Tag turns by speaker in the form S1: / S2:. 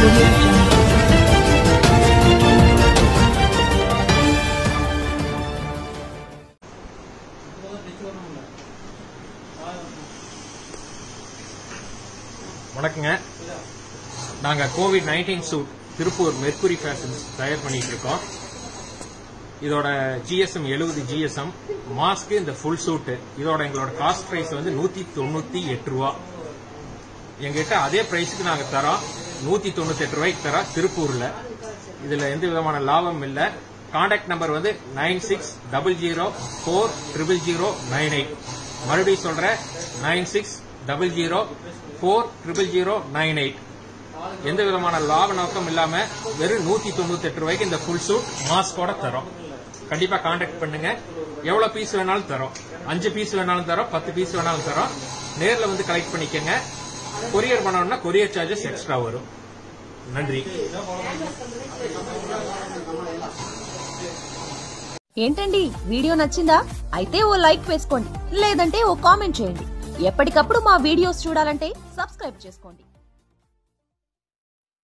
S1: audio jungle.
S2: வணக்கங்க நாங்க COVID nineteen suit Tiruppur Mercury fashions தயார் பண்ணிட்டு இருக்கோம் இதோட ஜிஎஸ்எம் எழுபது ஜிஎஸ்எம் மாஸ்க் இந்த ஃபுல் சூட் இதோட எங்களோட காஸ்ட் பிரைஸ் வந்து நூத்தி தொண்ணூத்தி எட்டு ரூபா எங்ககிட்ட அதே பிரைஸ்க்கு நாங்க தரோம் நூத்தி தொண்ணூத்தி எட்டு ரூபாய்க்கு தரோம் திருப்பூர்ல இதுல எந்த விதமான லாபம் இல்ல கான்டாக்ட் நம்பர் வந்து nine six double zero four triple zero nine eight மறுபடியும் சொல்றேன் nine six double zero four triple zero nine eight எந்த விதமான லாப நோக்கம் இல்லாம வெறும் நூத்தி தொண்ணூத்தி எட்டு ரூபாய்க்கு இந்த ஃபுல் சூட் மாஸ்கோட தரோம் கண்டிப்பா கான்டாக்ட் பண்ணுங்க எவ்வளவு பீஸ் வேணாலும் தரோம் அஞ்சு பீஸ் வேணாலும் தரோம் பத்து பீஸ் வேணாலும் தரோம் நேர்ல வந்து கலெக்ட் பண்ணிக்கங்க கொரியர் பண்ணணும்னா கொரியர் சார்ஜஸ் எக்ஸ்ட்ரா வரும் நன்றி
S3: ఏంటండి వీడియో నచ్చిందా అయితే ఓ లైక్ వేసుకోండి లేదంటే ఓ కామెంట్ చేయండి ఎప్పటికప్పుడు మా వీడియోస్ చూడాలంటే సబ్స్క్రైబ్ చేసుకోండి